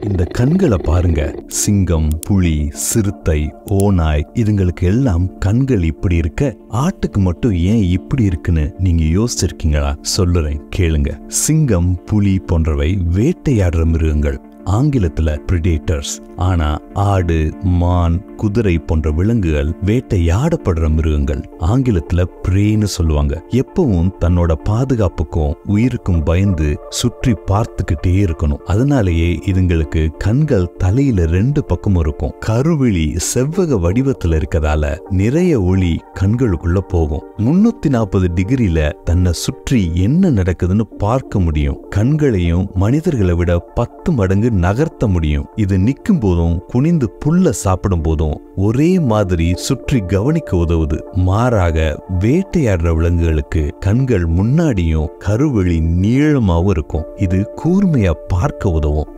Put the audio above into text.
இந்த கண்களை பாருங்க சிங்கம் புலி சிறுத்தை ஓநாய் இதுங்களுக்கு எல்லாம் கண்கள் இப்படி இருக்க ஆட்டுக்கு மட்டும் ஏன் இப்படி இருக்குன்னு நீங்க யோசிச்சிருக்கீங்களா சொல்லுறேன் கேளுங்க சிங்கம் புலி போன்றவை வேட்டையாடுற மிருகங்கள் ஆங்கிலத்துல பிரிடேட்டர்ஸ் ஆனா ஆடு மான் குதிரை போன்ற விலங்குகள் வேட்டையாடப்படுற மிருகங்கள் ஆங்கிலத்துல பிரேன்னு சொல்லுவாங்க எப்பவும் தன்னோட பாதுகாப்புக்கும் உயிருக்கும் பயந்து சுற்றி பார்த்துக்கிட்டே இருக்கணும் அதனாலேயே இதுங்களுக்கு கண்கள் தலையில ரெண்டு பக்கமும் இருக்கும் கருவிழி செவ்வக வடிவத்துல இருக்கதால நிறைய ஒளி கண்களுக்குள்ள போகும் முன்னூத்தி நாற்பது டிகிரில தன்னை சுற்றி என்ன நடக்குதுன்னு பார்க்க முடியும் கண்களையும் மனிதர்களை விட பத்து மடங்கு நகர்த்த முடியும் இது நிற்கும் போதும் குனிந்து புல்ல சாப்பிடும் போதும் ஒரே மாதிரி சுற்றி கவனிக்க உதவுது மாறாக வேட்டையாடுற விலங்குகளுக்கு கண்கள் முன்னாடியும் கருவெளி நீளமாவும் இருக்கும் இது கூர்மையா பார்க்க உதவும்